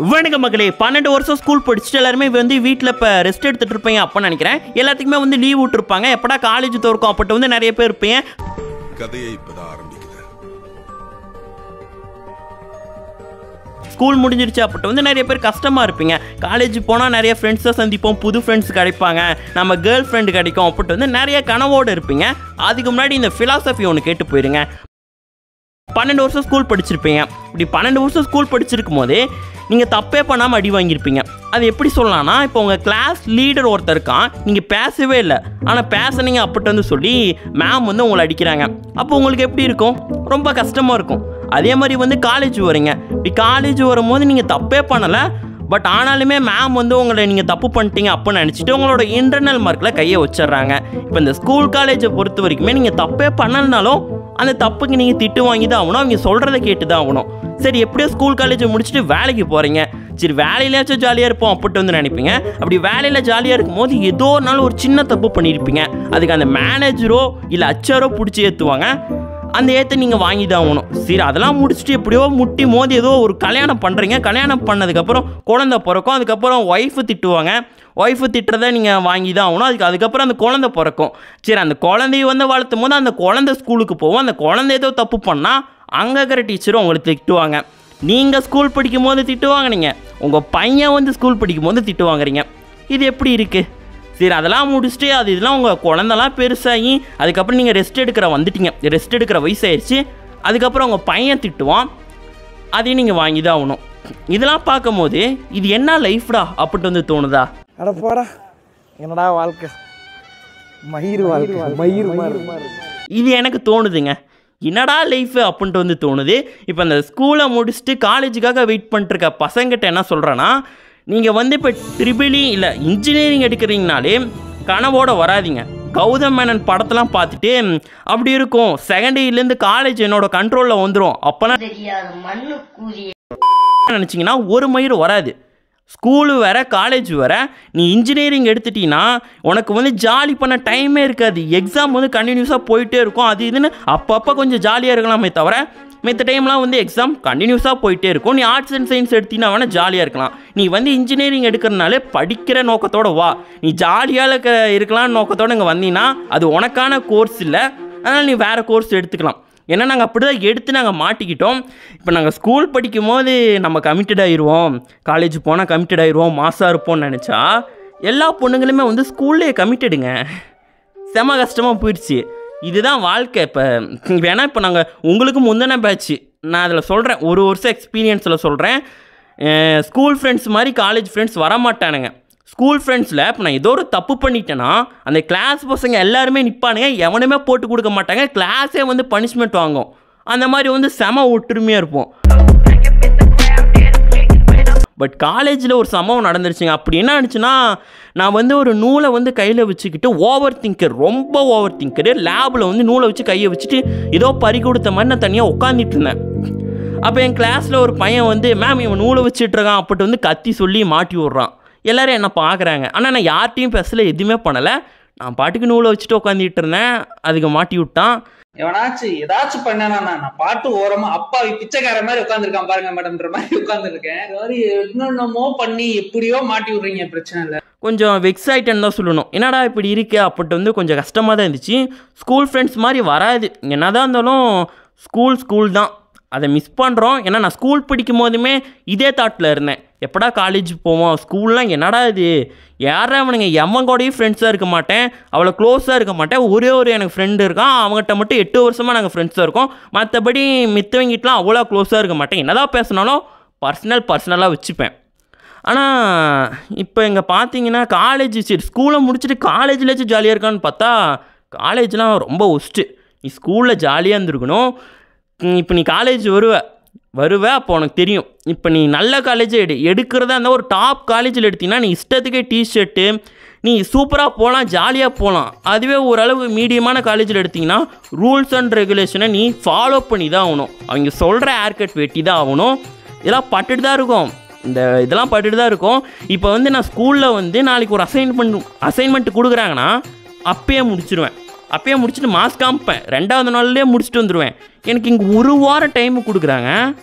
வணக்கம் மக்களே பன்னெண்டு வருஷம் ஸ்கூல் படிச்சுட்டு எல்லாருமே வந்து வீட்டில் இப்போ ரெஸ்ட் எடுத்துட்டு இருப்பீங்க அப்போ நினைக்கிறேன் எல்லாத்துக்குமே வந்து லீவ் விட்டுருப்பாங்க எப்படா காலேஜ் திறக்கும் அப்பட்டு வந்து நிறைய பேர் இருப்பீங்க கதையை இப்பதான் ஆரம்பிக்குது ஸ்கூல் முடிஞ்சிருச்சு அப்பட்டு வந்து நிறைய பேர் கஷ்டமாக இருப்பீங்க காலேஜ் போனால் நிறைய ஃப்ரெண்ட்ஸை சந்திப்போம் புது ஃப்ரெண்ட்ஸ் கிடைப்பாங்க நம்ம கேர்ள் ஃப்ரெண்டு கிடைக்கும் அப்பட்டு வந்து நிறைய கனவோடு இருப்பீங்க அதுக்கு முன்னாடி இந்த ஃபிலாசபி ஒன்று கேட்டு போயிருங்க பன்னெண்டு வருஷம் ஸ்கூல் படிச்சிருப்பீங்க இப்படி பன்னெண்டு வருஷம் ஸ்கூல் படிச்சிருக்கும் போதே நீங்கள் தப்பே பண்ணாமல் அடி வாங்கியிருப்பீங்க அது எப்படி சொல்லலாம்னா இப்போ உங்கள் கிளாஸ் லீடர் ஒருத்தர் இருக்கான் நீங்கள் பேசவே இல்லை ஆனால் பேசுனீங்க அப்பட்டு வந்து சொல்லி மேம் வந்து உங்களை அடிக்கிறாங்க அப்போ உங்களுக்கு எப்படி இருக்கும் ரொம்ப கஷ்டமாக இருக்கும் அதே மாதிரி வந்து காலேஜ் வரீங்க இப்படி காலேஜ் வரும்போது நீங்கள் தப்பே பண்ணலை பட் ஆனாலுமே மேம் வந்து உங்களை நீங்கள் தப்பு பண்ணிட்டீங்க அப்படின்னு நினச்சிட்டு உங்களோட இன்டர்னல் மார்க்கில் கையை வச்சிடுறாங்க இப்போ இந்த ஸ்கூல் காலேஜை பொறுத்த வரைக்குமே நீங்கள் தப்பே பண்ணலனாலும் அந்த தப்புக்கு நீங்கள் திட்டு வாங்கி தான் ஆகணும் அவங்க சொல்கிறத கேட்டு தான் ஆகணும் சரி எப்படியோ ஸ்கூல் காலேஜை முடிச்சுட்டு வேலைக்கு போகிறீங்க சரி வேலையிலாச்சும் ஜாலியாக இருப்போம் அப்படின்ட்டு வந்து நினைப்பீங்க அப்படி வேலையில் ஜாலியாக இருக்கும்போது ஏதோ ஒரு நாள் ஒரு சின்ன தப்பு பண்ணியிருப்பீங்க அதுக்கு அந்த மேனேஜரோ இல்லை அச்சாரோ பிடிச்சி ஏற்றுவாங்க அந்த ஏற்ற நீங்கள் வாங்கி தான் ஆகணும் சரி அதெல்லாம் முடிச்சுட்டு எப்படியோ முட்டி மோதி ஏதோ ஒரு கல்யாணம் பண்ணுறீங்க கல்யாணம் பண்ணதுக்கப்புறம் குழந்த பிறக்கும் அதுக்கப்புறம் ஒய்ஃபு திட்டுவாங்க ஒய்ஃபு திட்டுறதை நீங்கள் வாங்கி தான் ஆகணும் அதுக்கு அதுக்கப்புறம் அந்த குழந்த பிறக்கும் சரி அந்த குழந்தைய வந்து வளர்த்தும் போது அந்த குழந்தை ஸ்கூலுக்கு போகும் அந்த குழந்தை ஏதோ தப்பு பண்ணால் அங்கே இருக்கிற டீச்சரும் உங்களை திட்டுவாங்க நீங்கள் ஸ்கூல் படிக்கும் போது திட்டு வாங்குனீங்க உங்கள் பையன் வந்து ஸ்கூல் படிக்கும் போது திட்டு வாங்குறீங்க இது எப்படி இருக்குது சரி அதெல்லாம் முடிச்சுட்டு அது இதெல்லாம் உங்கள் குழந்தெல்லாம் பெருசாகி அதுக்கப்புறம் நீங்கள் ரெஸ்ட் எடுக்கிற வந்துட்டீங்க ரெஸ்ட் எடுக்கிற வயசாயிருச்சு அதுக்கப்புறம் உங்கள் பையன் திட்டுவான் அதையும் நீங்கள் வாங்கி தான் ஆகணும் இதெல்லாம் பார்க்கும்போது இது என்ன லைஃப்டா அப்படின்ட்டு வந்து தோணுதா அட போடா என்னடா வாழ்க்கை மயிர் வாழ்க்கை மயிர் மாதிரி இது எனக்கு தோணுதுங்க என்னடா லைஃப் அப்படின்ட்டு வந்து தோணுது இப்போ அந்த ஸ்கூலை முடிச்சுட்டு காலேஜுக்காக வெயிட் பண்ணிட்டுருக்க பசங்கிட்ட என்ன சொல்கிறேன்னா நீங்கள் வந்து இப்போ ட்ரிபிளி இல்லை இன்ஜினியரிங் எடுக்கிறீங்கனாலே கனவோட வராதீங்க கௌதம் மேனன் படத்தெல்லாம் பார்த்துட்டு ம், அப்படி இருக்கும் செகண்ட் இயர்லேருந்து காலேஜ் என்னோட கண்ட்ரோலில் வந்துடும் அப்போனா தெரியாத மண்ணு கூறிய நினச்சிங்கன்னா ஒரு மயிர் வராது ஸ்கூலு வேற காலேஜ் வேற நீ இன்ஜினியரிங் எடுத்துட்டீங்கன்னா உனக்கு வந்து ஜாலி பண்ண டைமே இருக்காது எக்ஸாம் வந்து கண்டினியூஸாக போயிட்டே இருக்கும் அது இதுன்னு அப்பப்போ கொஞ்சம் ஜாலியாக இருக்கலாமே தவிர மித்த டைம்லாம் வந்து எக்ஸாம் கண்டினியூஸாக போயிட்டே இருக்கும் நீ ஆர்ட்ஸ் அண்ட் சயின்ஸ் எடுத்தீங்கன்னா வேணால் ஜாலியாக இருக்கலாம் நீ வந்து இன்ஜினியரிங் எடுக்கிறனாலே படிக்கிற நோக்கத்தோட வா நீ ஜாலியாக இருக்க இருக்கலாம்னு நோக்கத்தோட இங்கே வந்தீங்கன்னா அது உனக்கான கோர்ஸ் இல்லை அதனால் நீ வேறு கோர்ஸ் எடுத்துக்கலாம் ஏன்னா நாங்கள் அப்படி தான் எடுத்து நாங்கள் மாட்டிக்கிட்டோம் இப்போ நாங்கள் ஸ்கூல் படிக்கும் போது நம்ம கமிட்டட் ஆயிடுவோம் காலேஜ் போனால் கமிட்டட் ஆயிடுவோம் மாசாக இருப்போம்னு நினச்சா எல்லா பொண்ணுங்களுமே வந்து ஸ்கூல்லே கமிட்டடுங்க செம கஷ்டமாக போயிடுச்சு இதுதான் வாழ்க்கை இப்போ வேணால் இப்போ நாங்கள் உங்களுக்கு முந்தின பேட்ச் நான் அதில் சொல்கிறேன் ஒரு வருஷம் எக்ஸ்பீரியன்ஸில் சொல்கிறேன் ஸ்கூல் ஃப்ரெண்ட்ஸ் மாதிரி காலேஜ் ஃப்ரெண்ட்ஸ் வரமாட்டானுங்க ஸ்கூல் ஃப்ரெண்ட்ஸில் இப்போ நான் ஏதோ ஒரு தப்பு பண்ணிட்டேன்னா அந்த கிளாஸ் பசங்க எல்லாருமே நிற்பானுங்க எவனுமே போட்டு கொடுக்க மாட்டாங்க கிளாஸே வந்து பனிஷ்மெண்ட் வாங்கும் அந்த மாதிரி வந்து செம ஒற்றுமையாக இருப்போம் பட் காலேஜில் ஒரு சம்பவம் நடந்துருச்சுங்க அப்படி என்ன ஆனிச்சுன்னா நான் வந்து ஒரு நூலை வந்து கையில் வச்சுக்கிட்டு ஓவர் திங்கர் ரொம்ப ஓவர் திங்கர் லேபில் வந்து நூலை வச்சு கையை வச்சுட்டு ஏதோ பறி கொடுத்த மாதிரி நான் தனியாக உட்காந்துட்டு இருந்தேன் அப்போ என் கிளாஸில் ஒரு பையன் வந்து மேம் இவன் நூலை வச்சுட்டு இருக்கான் அப்படின்ட்டு வந்து கத்தி சொல்லி மாட்டி விட்றான் எல்லாரும் என்னை பார்க்குறாங்க ஆனால் நான் யார்கிட்டையும் பேசல எதுவுமே பண்ணலை நான் பாட்டுக்கு நூலை வச்சுட்டு உட்காந்துட்டு இருந்தேன் அதுக்கு மாட்டி விட்டான் எவனாச்சும் ஏதாச்சும் பண்ணானா நான் பாட்டு ஓரமா அப்பாவி பிச்சைக்கார மாதிரி உட்காந்துருக்கான் பாருங்க மேடம்ன்ற மாதிரி உட்காந்துருக்கேன் இது மாதிரி என்னென்னமோ பண்ணி எப்படியோ மாட்டி விடுறீங்க பிரச்சனை இல்ல கொஞ்சம் வெக்ஸ் ஆகிட்டேன்னு தான் சொல்லணும் என்னடா இப்படி இருக்கு அப்படின்ட்டு வந்து கொஞ்சம் கஷ்டமாக தான் இருந்துச்சு ஸ்கூல் ஃப்ரெண்ட்ஸ் மாதிரி வராது என்னதான் இருந்தாலும் ஸ்கூல் ஸ்கூல் தான் அதை மிஸ் பண்ணுறோம் ஏன்னா நான் ஸ்கூல் படிக்கும் போதுமே இதே தாட்டில் இருந்தேன் எப்படா காலேஜ் போவோம் ஸ்கூல்லாம் என்னடா இது யாரா அவனுங்க எவன் கூடயும் ஃப்ரெண்ட்ஸாக இருக்க மாட்டேன் அவ்வளோ க்ளோஸாக இருக்க மாட்டேன் ஒரே ஒரு எனக்கு ஃப்ரெண்டு இருக்கான் அவங்ககிட்ட மட்டும் எட்டு வருஷமாக நாங்கள் ஃப்ரெண்ட்ஸாக இருக்கோம் மற்றபடி மித்தவங்கிட்டலாம் அவ்வளோ க்ளோஸாக இருக்க மாட்டேன் என்னதான் பேசினாலும் பர்சனல் பர்சனலாக வச்சுப்பேன் ஆனால் இப்போ இங்கே பார்த்தீங்கன்னா காலேஜ் சரி ஸ்கூலை முடிச்சுட்டு காலேஜ்லேயாச்சும் ஜாலியாக இருக்கான்னு பார்த்தா காலேஜ்லாம் ரொம்ப ஒஸ்ட்டு நீ ஸ்கூலில் ஜாலியாக இருந்திருக்கணும் ம், இப்போ நீ காலேஜ் வருவ வருவ அப்போ உனக்கு தெரியும் இப்போ நீ நல்ல காலேஜ் எடு எடுக்கிறதா இருந்தால் ஒரு டாப் காலேஜில் எடுத்தீங்கன்னா நீ இஷ்டத்துக்கே டிஷர்ட்டு நீ சூப்பராக போகலாம் ஜாலியாக போகலாம் அதுவே ஓரளவு மீடியமான காலேஜில் எடுத்தீங்கன்னா ரூல்ஸ் அண்ட் ரெகுலேஷனை நீ ஃபாலோ பண்ணி தான் ஆகணும் அவங்க சொல்கிற ஹேர் கட் வெட்டி தான் ஆகணும் இதெல்லாம் பட்டுட்டு தான் இருக்கும் இந்த இதெல்லாம் பட்டுட்டு தான் இருக்கும் இப்போ வந்து நான் ஸ்கூலில் வந்து நாளைக்கு ஒரு அசைன்மெண்ட் அசைன்மெண்ட் கொடுக்குறாங்கன்னா அப்பயே முடிச்சிருவேன் அப்பயே முடிச்சுட்டு மாஸ் காமிப்பேன் ரெண்டாவது நாள்லேயே முடிச்சுட்டு வந்துடுவேன் எனக்கு இங்கே ஒரு வாரம் டைம் கொடுக்குறாங்க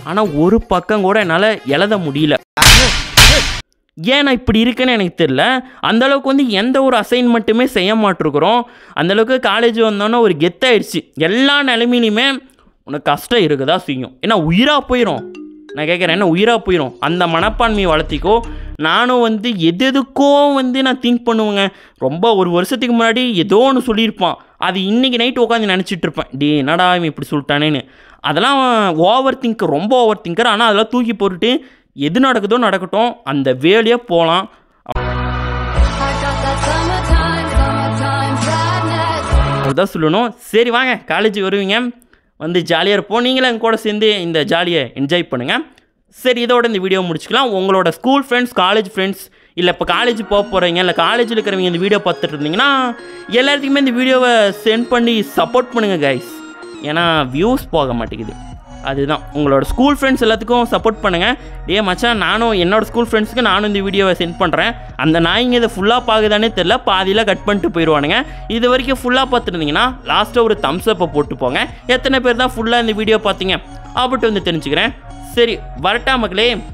ஆனால் ஒரு பக்கம் கூட என்னால் எழுத முடியல ஏன் நான் இப்படி இருக்கேன்னு எனக்கு தெரியல அந்த அளவுக்கு வந்து எந்த ஒரு அசைன்மெண்ட்டுமே செய்ய மாட்டிருக்கிறோம் அந்த அளவுக்கு காலேஜ் வந்தோன்னே ஒரு கெத்தாயிடுச்சு எல்லா நிலைமையிலுமே உனக்கு கஷ்டம் இருக்குதா செய்யும் ஏன்னா உயிராக போயிடும் நான் கேட்குறேன் என்ன உயிராக போயிடும் அந்த மனப்பான்மையை வளர்த்திக்கோ நானும் வந்து எது எதுக்கோ வந்து நான் திங்க் பண்ணுவேங்க ரொம்ப ஒரு வருஷத்துக்கு முன்னாடி ஏதோ ஒன்று சொல்லியிருப்பான் அது இன்றைக்கி நைட் உட்காந்து நினச்சிட்டு இருப்பேன் டே என்னடா இவன் இப்படி சொல்லிட்டானேன்னு அதெல்லாம் ஓவர் திங்கர் ரொம்ப ஓவர் திங்கர் ஆனால் அதெல்லாம் தூக்கி போட்டுட்டு எது நடக்குதோ நடக்கட்டும் அந்த வேலையே போகலாம் I got that summertime, summertime sadness. அதுதான் சொல்லணும் சரி வாங்க காலேஜ் வருவீங்க வந்து ஜாலியாக இருப்போம் நீங்களும் எங்க கூட சேர்ந்து இந்த ஜாலியை என்ஜாய் பண்ணுங்கள் சரி இதோட இந்த வீடியோ முடிச்சுக்கலாம் உங்களோட ஸ்கூல் ஃப்ரெண்ட்ஸ் காலேஜ் ஃப்ரெண்ட்ஸ் இல்லை இப்போ காலேஜ் போக போகிறீங்க இல்லை காலேஜில் இருக்கிறவங்க இந்த வீடியோ பார்த்துட்டு இருந்தீங்கன்னா எல்லாத்துக்குமே இந்த வீடியோவை சென்ட் பண்ணி சப்போர்ட் பண்ணுங்கள் கைஸ் ஏன்னா வியூஸ் போக மாட்டேங்குது அதுதான் உங்களோட ஸ்கூல் ஃப்ரெண்ட்ஸ் எல்லாத்துக்கும் சப்போர்ட் பண்ணுங்கள் டே மச்சான் நானும் என்னோட ஸ்கூல் ஃப்ரெண்ட்ஸுக்கு நானும் இந்த வீடியோவை சென்ட் பண்ணுறேன் அந்த நாய்ங்க இதை ஃபுல்லாக பார்க்குதானே தெரில பாதியில் கட் பண்ணிட்டு போயிடுவானுங்க இது வரைக்கும் ஃபுல்லாக பார்த்துருந்தீங்கன்னா லாஸ்ட்டாக ஒரு தம்ஸ் அப்பை போட்டு போங்க எத்தனை பேர் தான் ஃபுல்லாக இந்த வீடியோ பார்த்தீங்க அப்படின்ட்டு வந்து தெரிஞ்சுக்கிறேன் சரி வரட்டா மக்களே